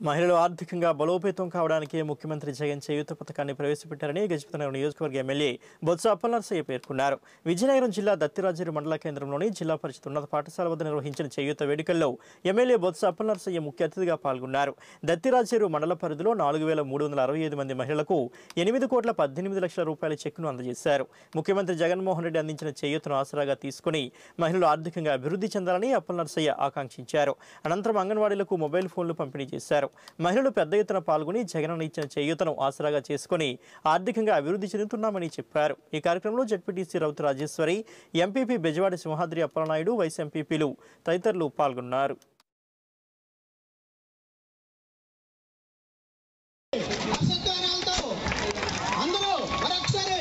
మహిళలు ఆర్థికంగా బలోపేతం కావడానికి ముఖ్యమంత్రి జగన్ చేయూత పథకాన్ని ప్రవేశపెట్టారని గజపతినగరం నియోజకవర్గ ఎమ్మెల్యే బొత్స అప్పలనరసయ్య పేర్కొన్నారు విజయనగరం జిల్లా దత్తిరాజేరు మండల కేంద్రంలోని జిల్లా పరిషత్ ఉన్నత పాఠశాల వద్ద నిర్వహించిన చేయూత వేడుకల్లో ఎమ్మెల్యే బొత్స అప్పలనరసయ్య ముఖ్య అతిథిగా పాల్గొన్నారు దత్తిరాజేరు మండల పరిధిలో నాలుగు వేల మూడు వందల అరవై ఐదు మంది మహిళలకు ఎనిమిది కోట్ల పద్దెనిమిది లక్షల రూపాయల చెక్కును అందజేశారు ముఖ్యమంత్రి జగన్మోహన్ రెడ్డి అందించిన చేయూతను ఆసరాగా తీసుకుని మహిళలు ఆర్థికంగా అభివృద్ధి చెందాలని అప్పలనరసయ్య ఆకాంక్షించారు అనంతరం అంగన్వాడీలకు మొబైల్ ఫోన్లు పంపిణీ చేశారు మహిళలు పెద్ద ఎత్తున పాల్గొని జగనన్న ఇచ్చిన చేయూతను ఆసరాగా చేసుకుని ఆర్థికంగా అభివృద్ధి చెందుతున్నామని చెప్పారు ఈ కార్యక్రమంలో ZPTC Routhu Rajeswari MPP Bejawadi Simhadri Appalanaidu vice ఎంపీపీలు తదితరులు పాల్గొన్నారు హర్షధ్వానాలతో అందరూ మరొకసారి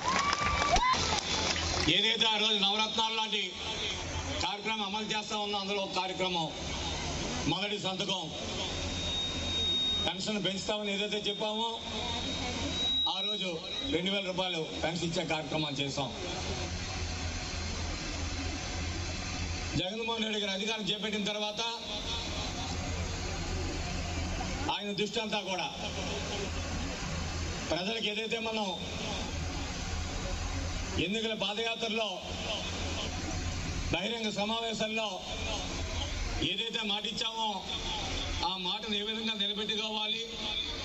ఏదైతే ఆ రోజు నవరత్నాలు లాంటి కార్యక్రమం అమలు చేస్తా ఉందో అందులో ఒక కార్యక్రమం మొదటి సంతకం పెన్షన్ పెంచుతామని ఏదైతే చెప్పామో ఆ రోజు రెండు వేల రూపాయలు పెన్షన్ ఇచ్చే కార్యక్రమం చేసాం జగన్మోహన్ రెడ్డి గారు అధికారం చేపట్టిన తర్వాత ఆయన దృష్టి అంతా కూడా ప్రజలకు ఏదైతే మనం ఎన్నికల పాదయాత్రలో బహిరంగ సమావేశాల్లో ఏదైతే మాట ఇచ్చామో ఆ మాటను ఏ విధంగా నిలబెట్టుకోవాలి